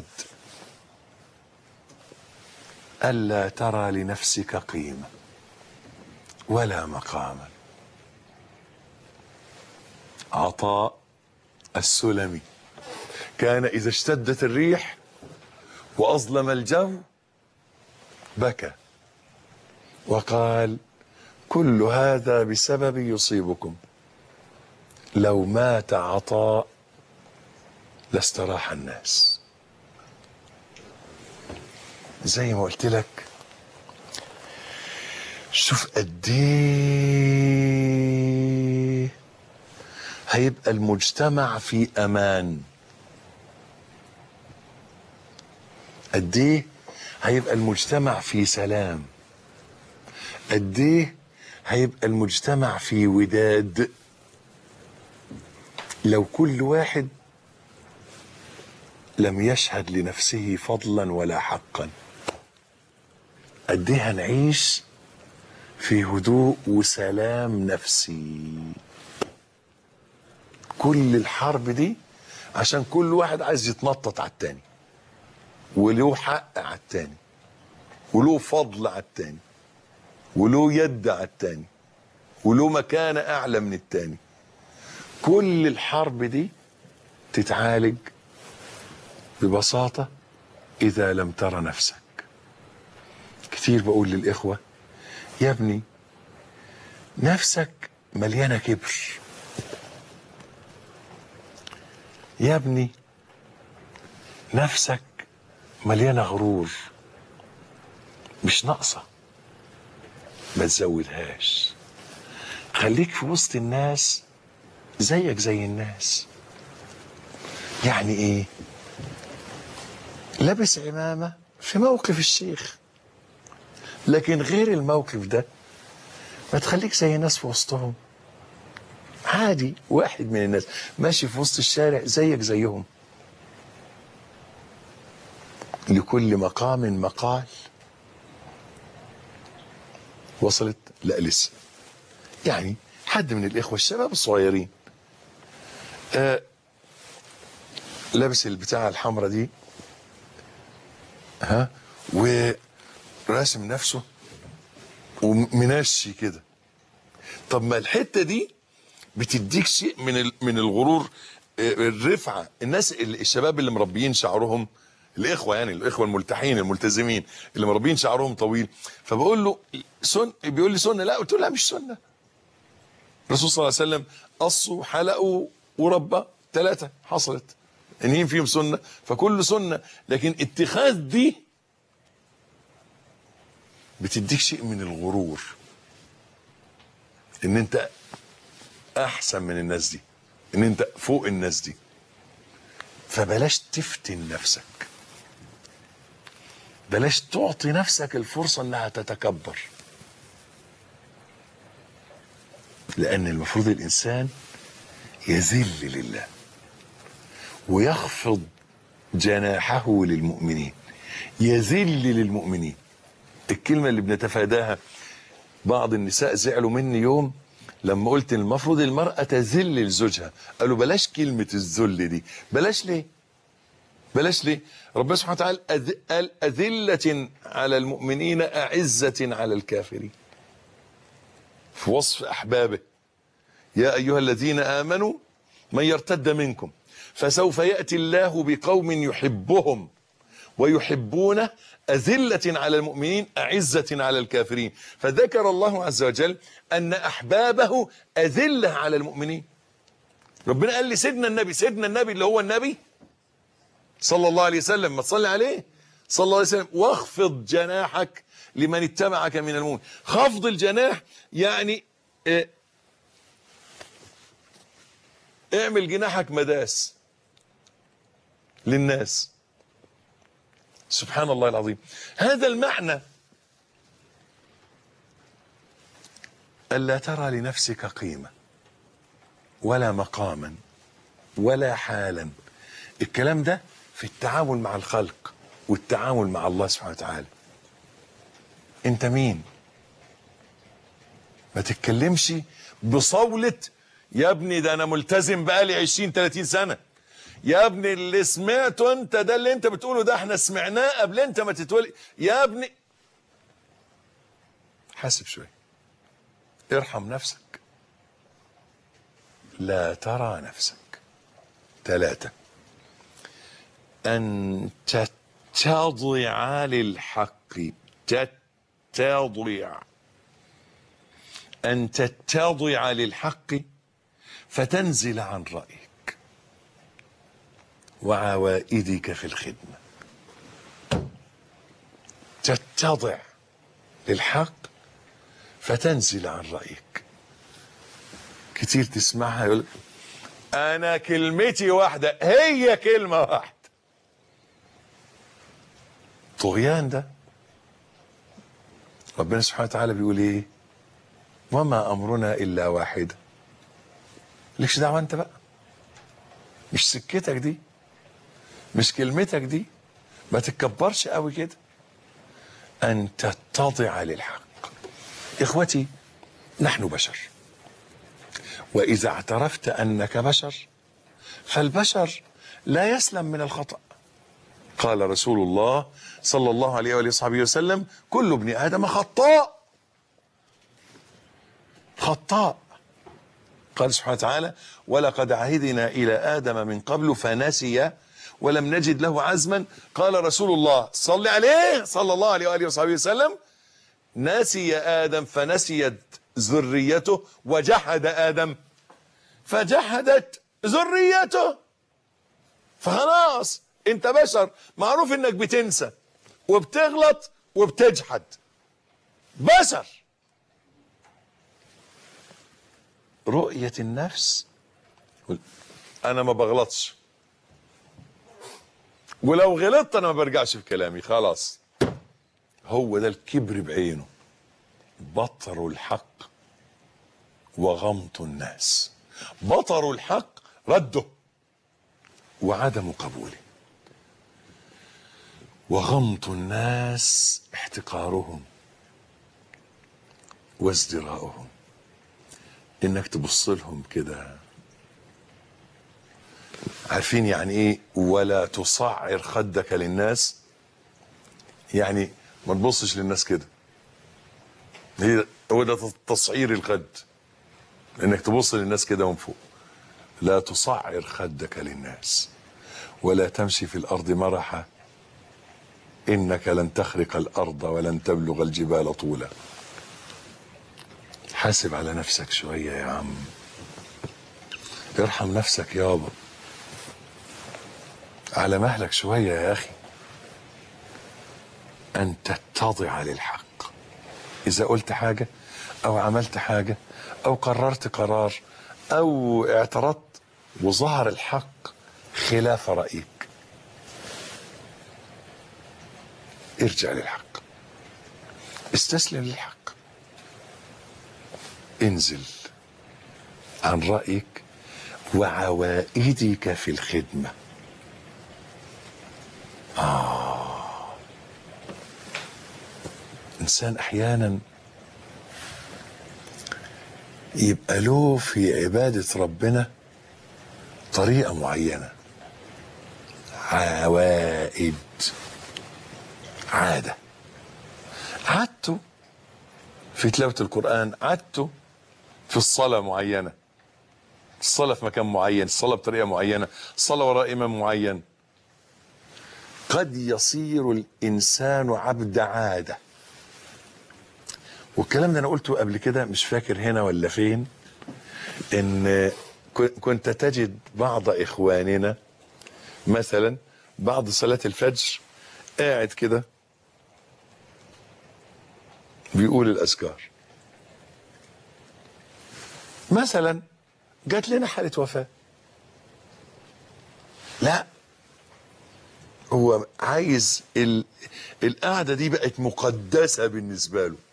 الا ترى لنفسك قيمه ولا مقاما عطاء السلمي كان اذا اشتدت الريح واظلم الجو بكى وقال كل هذا بسبب يصيبكم لو مات عطاء لاستراح الناس زي ما قلت لك شوف قد ايه هيبقى المجتمع في امان قد ايه هيبقى المجتمع في سلام قد ايه هيبقى المجتمع في وداد لو كل واحد لم يشهد لنفسه فضلا ولا حقا قد ايه هنعيش في هدوء وسلام نفسي كل الحرب دي عشان كل واحد عايز يتنطط على التاني وله حق على التاني وله فضل على التاني وله يد على التاني وله مكانة أعلى من التاني كل الحرب دي تتعالج ببساطة إذا لم ترى نفسك كتير بقول للإخوة يا ابني نفسك مليانة كبر يا ابني نفسك مليانة غرور مش ناقصة ما تزودهاش خليك في وسط الناس زيك زي الناس يعني ايه لابس عمامة في موقف الشيخ لكن غير الموقف ده ما تخليك زي الناس في وسطهم عادي واحد من الناس ماشي في وسط الشارع زيك زيهم لكل مقام مقال وصلت لا لسه يعني حد من الاخوه الشباب الصغيرين آه لابس البتاعه الحمراء دي ها وراسم نفسه ومنشي كده طب ما الحته دي بتديك شيء من ال- من الغرور آه، الرفعه الناس اللي الشباب اللي مربيين شعرهم الاخوه يعني الاخوه الملتحين الملتزمين اللي مربيين شعرهم طويل فبقول له سن بيقول لي سنه لا قلت له لا مش سنه الرسول صلى الله عليه وسلم قصوا حلقوا وربى ثلاثه حصلت انهين فيهم سنه فكل سنه لكن اتخاذ دي بتديك شيء من الغرور ان انت احسن من الناس دي ان انت فوق الناس دي فبلاش تفتن نفسك بلاش تعطي نفسك الفرصة انها تتكبر لان المفروض الانسان يذل لله ويخفض جناحه للمؤمنين يذل للمؤمنين الكلمة اللي بنتفاداها بعض النساء زعلوا مني يوم لما قلت إن المفروض المرأة تذل لزوجها قالوا بلاش كلمة الذل دي بلاش ليه بلاش ليه ربنا سبحانه وتعالى أذ- قال أذلة على المؤمنين أعزة على الكافرين في وصف أحبابه يا أيها الذين آمنوا من يرتد منكم فسوف يأتي الله بقوم يحبهم ويحبونه أذلة على المؤمنين أعزة على الكافرين فذكر الله عز وجل أن أحبابه أذلة على المؤمنين ربنا قال لي سيدنا النبي سيدنا النبي اللي هو النبي صلى الله عليه وسلم ما تصلي عليه صلى الله عليه وسلم واخفض جناحك لمن اتبعك من المؤمنين خفض الجناح يعني اه اعمل جناحك مداس للناس سبحان الله العظيم هذا المعنى ألا ترى لنفسك قيمة ولا مقاما ولا حالا الكلام ده في التعامل مع الخلق والتعامل مع الله سبحانه وتعالى انت مين ما تتكلمش بصولة يا ابني ده انا ملتزم بقالي 20 30 سنة يا ابني اللي سمعته انت ده اللي انت بتقوله ده احنا سمعناه قبل انت ما تتولد يا ابني حاسب شوية ارحم نفسك لا ترى نفسك ثلاثة أن تتضع للحق تتضع أن تتضع للحق فتنزل عن رأيك وعوائدك في الخدمة تتضع للحق فتنزل عن رأيك كتير تسمعها يقول أنا كلمتي واحدة هي كلمة واحدة طغيان ده ربنا سبحانه وتعالى بيقول ايه وما امرنا الا واحده ليش دعوه انت بقى مش سكتك دي مش كلمتك دي ما تتكبرش قوي كده ان تتضع للحق اخوتي نحن بشر واذا اعترفت انك بشر فالبشر لا يسلم من الخطأ قال رسول الله صلى الله عليه وآله وصحبه وسلم كل ابن آدم خطاء خطاء قال سبحانه وتعالى ولقد عهدنا إلى آدم من قبل فنسي ولم نجد له عزما قال رسول الله صلى عليه صلى الله عليه وآله وصحبه وسلم نسي آدم فنسيت ذريته وجحد آدم فجحدت ذريته فخلاص انت بشر معروف انك بتنسى وبتغلط وبتجحد بشر رؤية النفس انا ما بغلطش ولو غلطت انا ما برجعش في كلامي خلاص هو ده الكبر بعينه بطر الحق وغمط الناس بطر الحق رده وعدم قبوله وغمط الناس احتقارهم وازدراؤهم انك تبص لهم كده عارفين يعني ايه ولا تصعر خدك للناس يعني ما تبصش للناس كده هي هو ده تصعير الخد انك تبص للناس كده من فوق لا تصعر خدك للناس ولا تمشي في الارض مرحا انك لن تخرق الارض ولن تبلغ الجبال طولا حاسب على نفسك شويه يا عم ارحم نفسك يابا على مهلك شويه يا اخي ان تتضع للحق اذا قلت حاجه او عملت حاجه او قررت قرار او اعترضت وظهر الحق خلاف رايك ارجع للحق استسلم للحق انزل عن رايك وعوائدك في الخدمه آه انسان احيانا يبقى له في عباده ربنا طريقه معينه عوائد عادة عادته في تلاوة القرآن عادته في الصلاة معينة الصلاة في مكان معين الصلاة بطريقة معينة الصلاة وراء إمام معين قد يصير الإنسان عبد عادة والكلام ده أنا قلته قبل كده مش فاكر هنا ولا فين إن كنت تجد بعض إخواننا مثلا بعد صلاة الفجر قاعد كده بيقول الأذكار مثلا جات لنا حالة وفاة لا هو عايز ال... القعدة دي بقت مقدسة بالنسبة له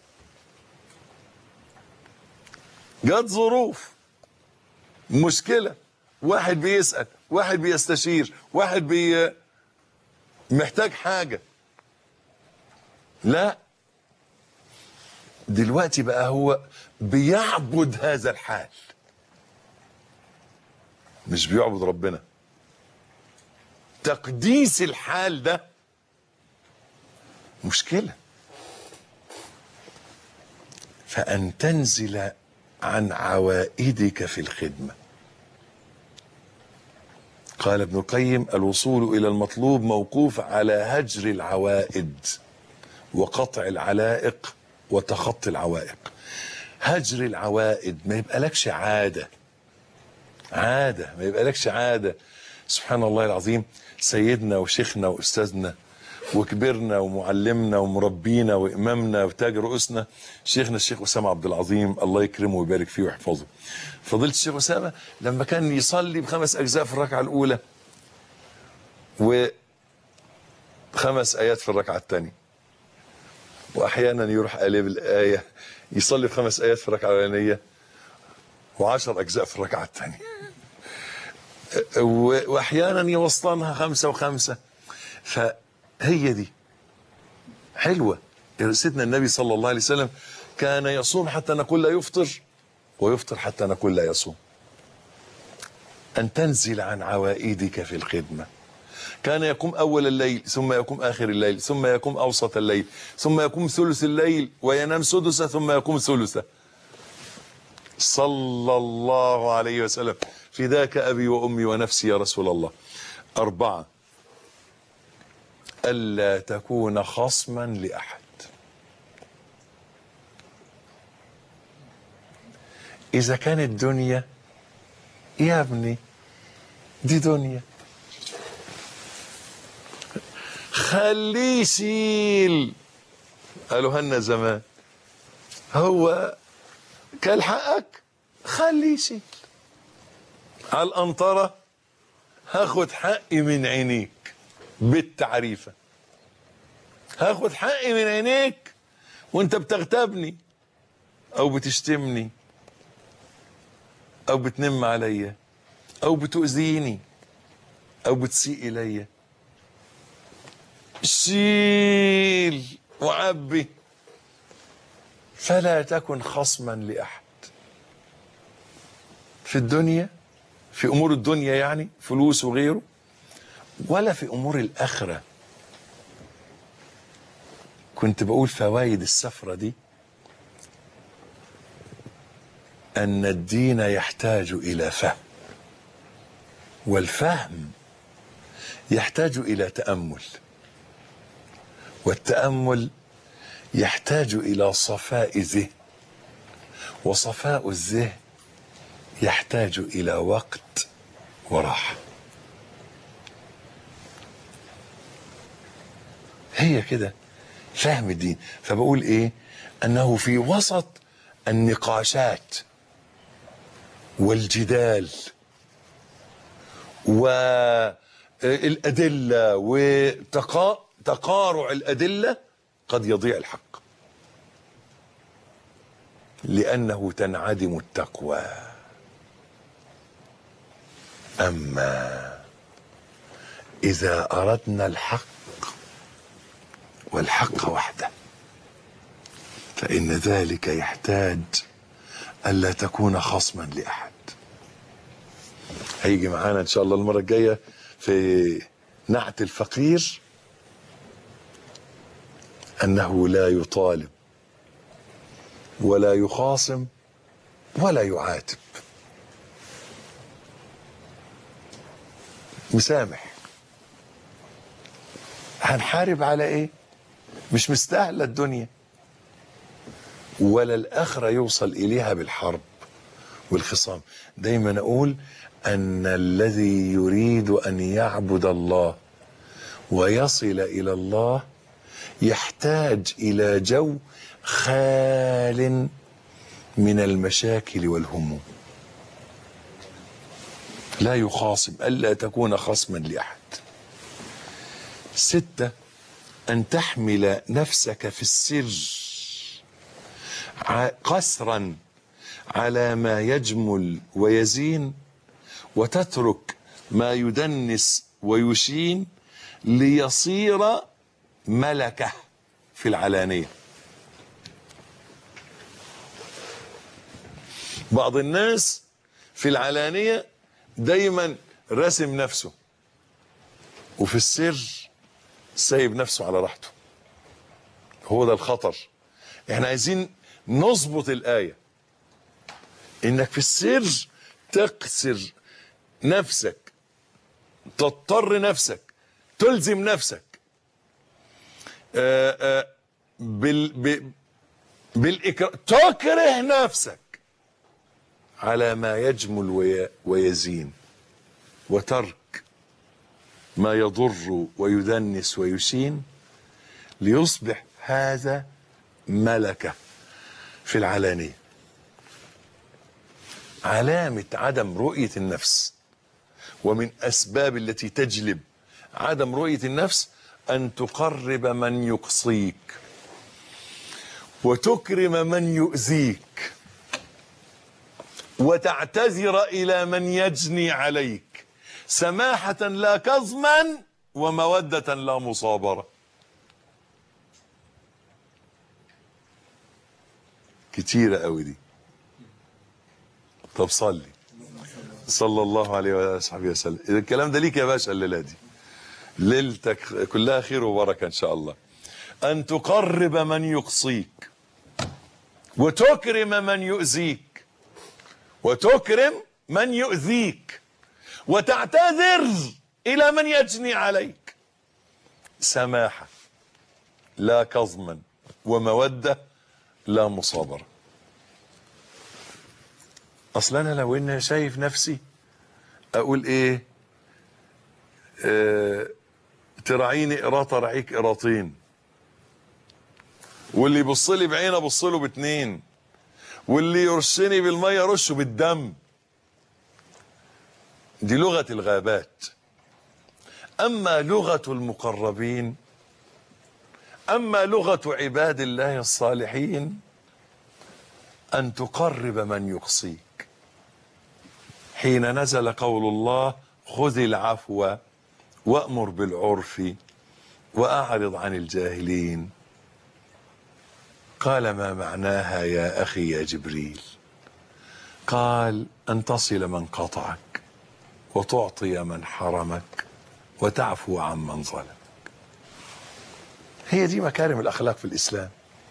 جات ظروف مشكلة واحد بيسأل واحد بيستشير واحد بي محتاج حاجة لا دلوقتي بقى هو بيعبد هذا الحال مش بيعبد ربنا تقديس الحال ده مشكلة فأن تنزل عن عوائدك في الخدمة قال ابن القيم الوصول إلى المطلوب موقوف على هجر العوائد وقطع العلائق وتخطي العوائق هجر العوائد ما يبقى لكش عادة عادة ما يبقى لكش عادة سبحان الله العظيم سيدنا وشيخنا وأستاذنا وكبرنا ومعلمنا ومربينا وإمامنا وتاج رؤوسنا شيخنا الشيخ أسامة عبد العظيم الله يكرمه ويبارك فيه ويحفظه فضيلة الشيخ أسامة لما كان يصلي بخمس أجزاء في الركعة الأولى وخمس آيات في الركعة الثانية وأحيانا يروح قلب الآية يصلي بخمس آيات في الركعة الأولانية وعشر أجزاء في الركعة الثانية وأحيانا يوصلنها خمسة وخمسة فهي دي حلوة سيدنا النبي صلى الله عليه وسلم كان يصوم حتى نقول لا يفطر ويفطر حتى نقول لا يصوم أن تنزل عن عوائدك في الخدمة كان يقوم أول الليل ثم يقوم آخر الليل ثم يقوم أوسط الليل ثم يقوم ثلث الليل وينام سدسه ثم يقوم ثلثه صلى الله عليه وسلم فداك أبي وأمي ونفسي يا رسول الله أربعة ألا تكون خصما لأحد إذا كانت دنيا يا ابني دي دنيا خليه يشيل قالوا هنا زمان هو كل حقك خليه يشيل على القنطرة هاخد حقي من عينيك بالتعريفة هاخد حقي من عينيك وانت بتغتابني او بتشتمني او بتنم عليا او بتؤذيني او بتسيء الي شيل وعبي فلا تكن خصما لاحد في الدنيا في امور الدنيا يعني فلوس وغيره ولا في امور الاخره كنت بقول فوائد السفره دي ان الدين يحتاج الى فهم والفهم يحتاج الى تامل والتامل يحتاج الى صفاء ذهن وصفاء الذهن يحتاج الى وقت وراحه هي كده فهم الدين فبقول ايه انه في وسط النقاشات والجدال والأدلة وتقارع الأدلة قد يضيع الحق لأنه تنعدم التقوى أما إذا أردنا الحق والحق وحده فإن ذلك يحتاج ألا تكون خصما لأحد هيجي معانا إن شاء الله المرة الجاية في نعت الفقير انه لا يطالب ولا يخاصم ولا يعاتب مسامح هنحارب على ايه مش مستاهله الدنيا ولا الاخره يوصل اليها بالحرب والخصام دايما اقول ان الذي يريد ان يعبد الله ويصل الى الله يحتاج الى جو خال من المشاكل والهموم لا يخاصم الا تكون خصما لاحد سته ان تحمل نفسك في السر ع- قسرا على ما يجمل ويزين وتترك ما يدنس ويشين ليصير ملكه في العلانيه بعض الناس في العلانيه دايما راسم نفسه وفي السر سايب نفسه على راحته هو ده الخطر احنا عايزين نظبط الايه انك في السر تقسر نفسك تضطر نفسك تلزم نفسك آآ آآ بال ب- بالإكراه تكره نفسك على ما يجمل وي ويزين وترك ما يضر ويدنس ويشين ليصبح هذا ملكه في العلانيه علامه عدم رؤيه النفس ومن اسباب التي تجلب عدم رؤيه النفس ان تقرب من يقصيك وتكرم من يؤذيك وتعتذر الى من يجني عليك سماحه لا كظما وموده لا مصابره كتيره قوي دي طب صلي صلى الله عليه وعلى اله وصحبه وسلم إذا الكلام ده ليك يا باشا الليله دي ليلتك كلها خير وبركه ان شاء الله ان تقرب من يقصيك وتكرم من يؤذيك وتكرم من يؤذيك وتعتذر الى من يجني عليك سماحه لا كظما وموده لا مصابره اصل انا لو اني شايف نفسي اقول ايه آه تراعيني قراطه راعيك قراطين واللي يبص لي بعين ابص له باتنين واللي يرشني بالميه رشه بالدم دي لغه الغابات اما لغه المقربين اما لغه عباد الله الصالحين ان تقرب من يقصيك حين نزل قول الله خذ العفو وامر بالعرف واعرض عن الجاهلين قال ما معناها يا اخي يا جبريل قال ان تصل من قطعك وتعطي من حرمك وتعفو عن من ظلمك هي دي مكارم الاخلاق في الاسلام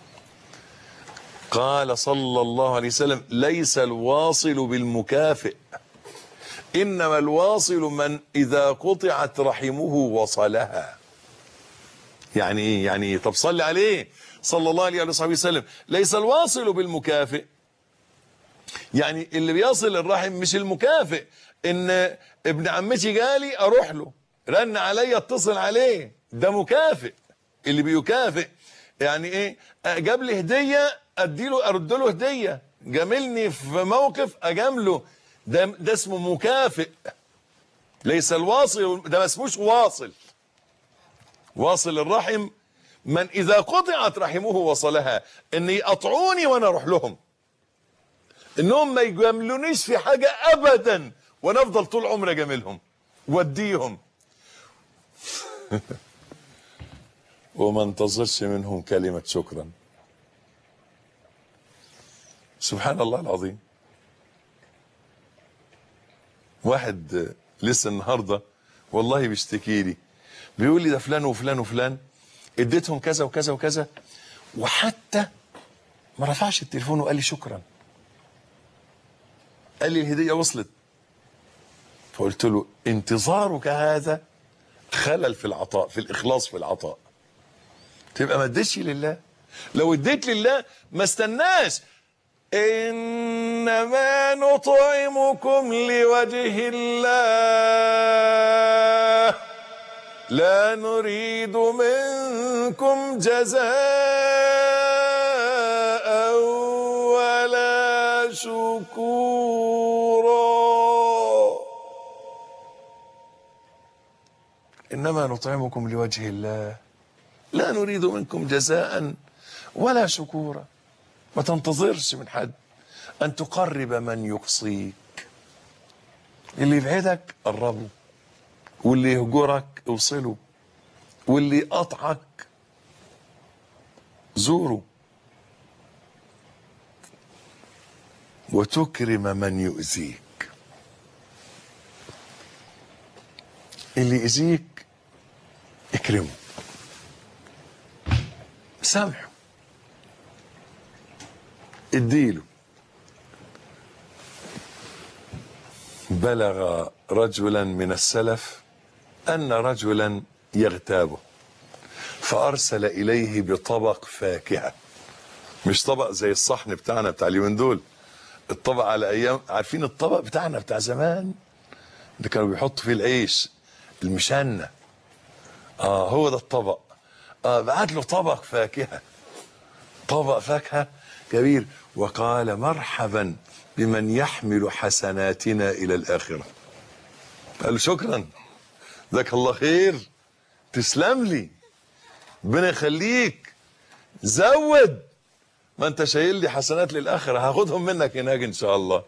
قال صلى الله عليه وسلم ليس الواصل بالمكافئ انما الواصل من اذا قطعت رحمه وصلها يعني ايه يعني ايه طب صلي عليه صلى الله عليه وصحبه وسلم ليس الواصل بالمكافئ يعني اللي بيصل الرحم مش المكافئ ان ابن عمتي جالي اروح له رن عليا اتصل عليه ده مكافئ اللي بيكافئ يعني ايه جاب لي هديه اديله ارد له هديه جاملني في موقف اجامله ده ده اسمه مكافئ ليس الواصل ده ما اسموش واصل واصل الرحم من اذا قطعت رحمه وصلها ان يقطعوني وانا اروح لهم انهم ما يجاملونيش في حاجه ابدا وانا افضل طول عمري اجاملهم واديهم وما انتظرش منهم كلمه شكرا سبحان الله العظيم واحد لسه النهارده والله بيشتكي لي بيقول لي ده فلان وفلان وفلان اديتهم كذا وكذا وكذا وحتى ما رفعش التليفون وقال لي شكرا قال لي الهديه وصلت فقلت له انتظارك هذا خلل في العطاء في الاخلاص في العطاء تبقى ما اديتش لله لو اديت لله ما استناش انما نطعمكم لوجه الله لا نريد منكم جزاء ولا شكورا انما نطعمكم لوجه الله لا نريد منكم جزاء ولا شكورا ما تنتظرش من حد ان تقرب من يقصيك اللي يبعدك قربه واللي يهجرك اوصله واللي يقطعك زوره وتكرم من يؤذيك اللي يأذيك اكرمه سامحه اديله بلغ رجلا من السلف ان رجلا يغتابه فارسل اليه بطبق فاكهه مش طبق زي الصحن بتاعنا بتاع اليومين دول الطبق على ايام عارفين الطبق بتاعنا بتاع زمان اللي كانوا بيحطوا فيه العيش المشنه اه هو ده الطبق اه بعت له طبق فاكهه طبق فاكهه كبير وقال مرحبا بمن يحمل حسناتنا الى الاخره قال له شكرا جزاك الله خير تسلم لي ربنا يخليك زود ما انت شايل لي حسنات للاخره هاخدهم منك هناك ان شاء الله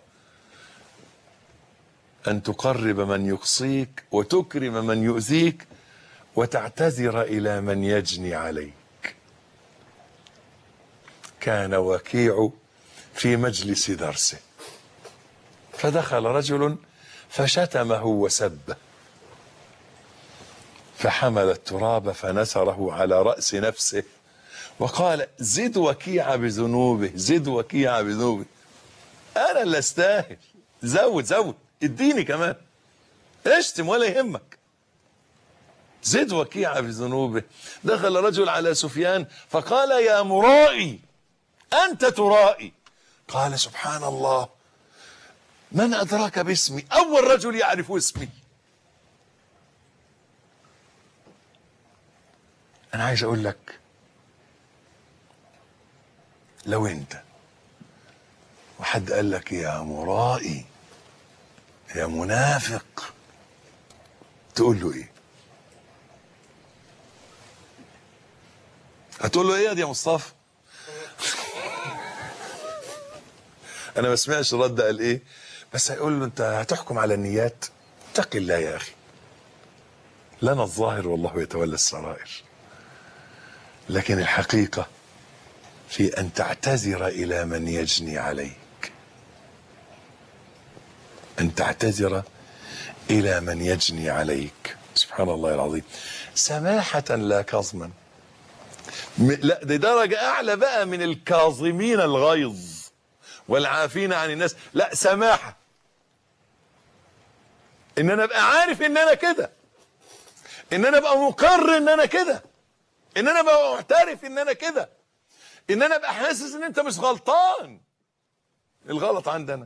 ان تقرب من يقصيك وتكرم من يؤذيك وتعتذر الى من يجني عليك كان وكيع في مجلس درسه فدخل رجل فشتمه وسبه فحمل التراب فنثره على راس نفسه وقال زد وكيع بذنوبه زد وكيع بذنوبه انا اللي استاهل زود زود اديني كمان اشتم ولا يهمك زد وكيع بذنوبه دخل رجل على سفيان فقال يا مرائي انت ترائي قال سبحان الله من ادراك باسمي اول رجل يعرف اسمي انا عايز اقول لك لو انت وحد قال لك يا مرائي يا منافق تقول له ايه هتقول له ايه يا مصطفى انا ما سمعش الرد قال ايه بس هيقول له انت هتحكم على النيات اتق الله يا اخي لنا الظاهر والله يتولى السرائر لكن الحقيقه في ان تعتذر الى من يجني عليك ان تعتذر الى من يجني عليك سبحان الله العظيم سماحه لا كظما م- لا دي درجه اعلى بقى من الكاظمين الغيظ والعافين عن الناس لا سماحه ان انا ابقى عارف ان انا كده ان انا ابقى مقر ان انا كده ان انا ابقى معترف ان انا كده ان انا ابقى حاسس ان انت مش غلطان الغلط عندنا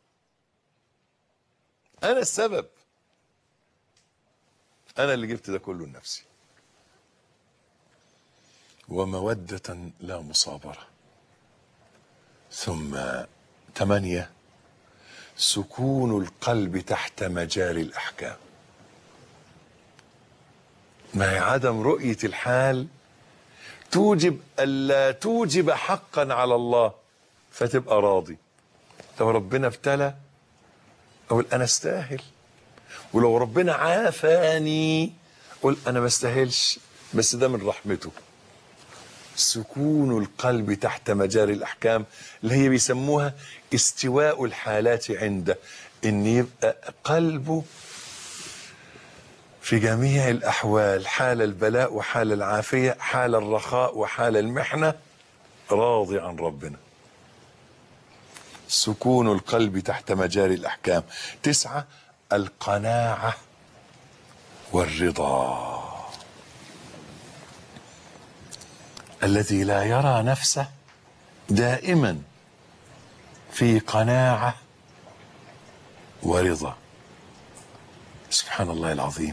انا السبب انا اللي جبت ده كله لنفسي ومودة لا مصابرة ثم ثمانية سكون القلب تحت مجال الأحكام ما هي عدم رؤية الحال توجب ألا توجب حقا على الله فتبقى راضي لو ربنا ابتلى أقول أنا استاهل ولو ربنا عافاني قول أنا ما استاهلش بس ده من رحمته سكون القلب تحت مجال الأحكام اللي هي بيسموها استواء الحالات عنده إن يبقى قلبه في جميع الأحوال حال البلاء وحال العافية حال الرخاء وحال المحنة راضي عن ربنا سكون القلب تحت مجاري الأحكام تسعة القناعة والرضا الذي لا يرى نفسه دائما في قناعة ورضا سبحان الله العظيم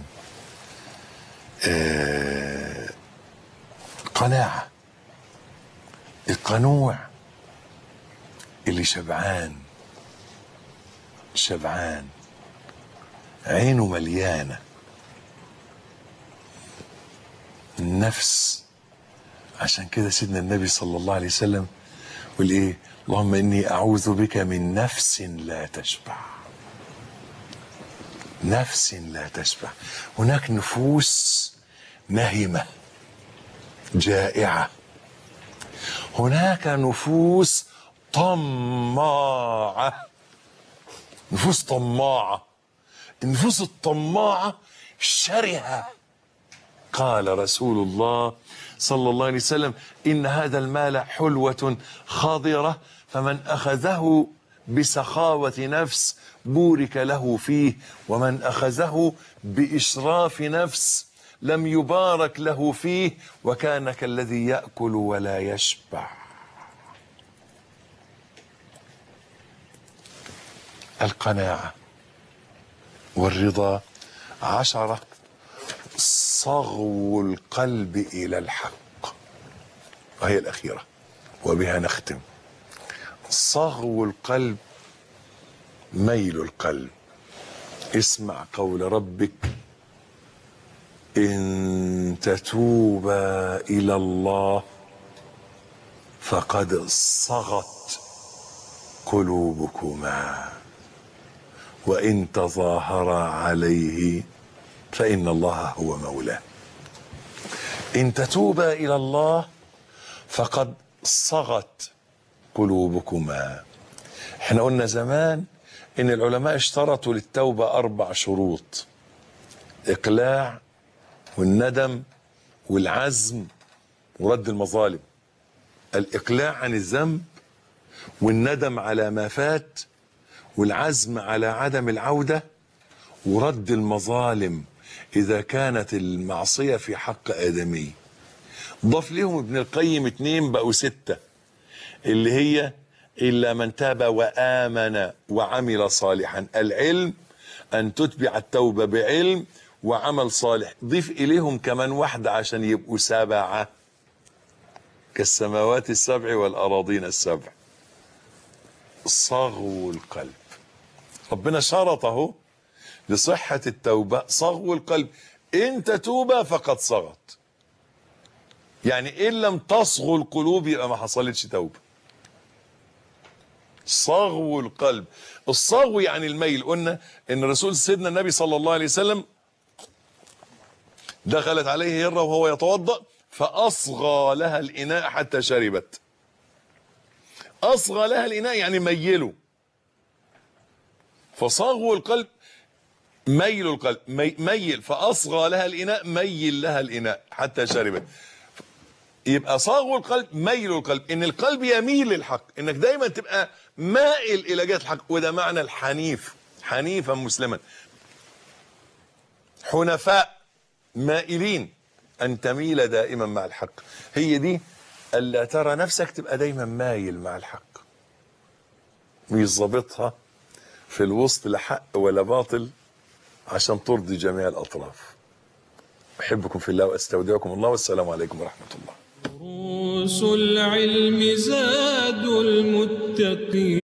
آه قناعة القنوع اللي شبعان شبعان عينه مليانة النفس عشان كده سيدنا النبي صلى الله عليه وسلم يقول ايه اللهم اني اعوذ بك من نفس لا تشبع نفس لا تشبع هناك نفوس نهمة جائعة هناك نفوس طماعة نفوس طماعة النفوس الطماعة شرهة قال رسول الله صلى الله عليه وسلم إن هذا المال حلوة خاضرة فمن أخذه بسخاوة نفس بورك له فيه ومن أخذه بإشراف نفس لم يبارك له فيه وكان كالذي يأكل ولا يشبع القناعة والرضا عشرة صغو القلب إلى الحق وهي الأخيرة وبها نختم صغو القلب ميل القلب اسمع قول ربك إن تتوبا إلى الله فقد صغت قلوبكما وإن تظاهرا عليه فإن الله هو مولاه إن تتوبا إلى الله فقد صغت قلوبكما احنا قلنا زمان ان العلماء اشترطوا للتوبة اربع شروط اقلاع والندم والعزم ورد المظالم الاقلاع عن الذنب والندم على ما فات والعزم على عدم العودة ورد المظالم اذا كانت المعصية في حق ادمي ضاف لهم ابن القيم اتنين بقوا ستة اللي هي إلا من تاب وآمن وعمل صالحا العلم أن تتبع التوبة بعلم وعمل صالح ضيف إليهم كمان واحدة عشان يبقوا سبعة كالسماوات السبع والأراضين السبع صغو القلب ربنا شرطه لصحة التوبة صغو القلب إن تتوب فقد صغت يعني إن لم تصغو القلوب يبقى ما حصلتش توبة صغو القلب الصغو يعني الميل قلنا ان رسول سيدنا النبي صلى الله عليه وسلم دخلت عليه هرة وهو يتوضأ فأصغى لها الإناء حتى شربت أصغى لها الإناء يعني ميله فصغو القلب ميل القلب مي ميل فأصغى لها الإناء ميل لها الإناء حتى شربت يبقى صاغو القلب ميل القلب ان القلب يميل للحق انك دايما تبقى مائل الى جهه الحق وده معنى الحنيف حنيفا مسلما حنفاء مائلين ان تميل دائما مع الحق هي دي الا ترى نفسك تبقى دايما مايل مع الحق مش ظابطها في الوسط لا حق ولا باطل عشان ترضي جميع الاطراف احبكم في الله واستودعكم الله والسلام عليكم ورحمه الله دروس العلم زاد المتقين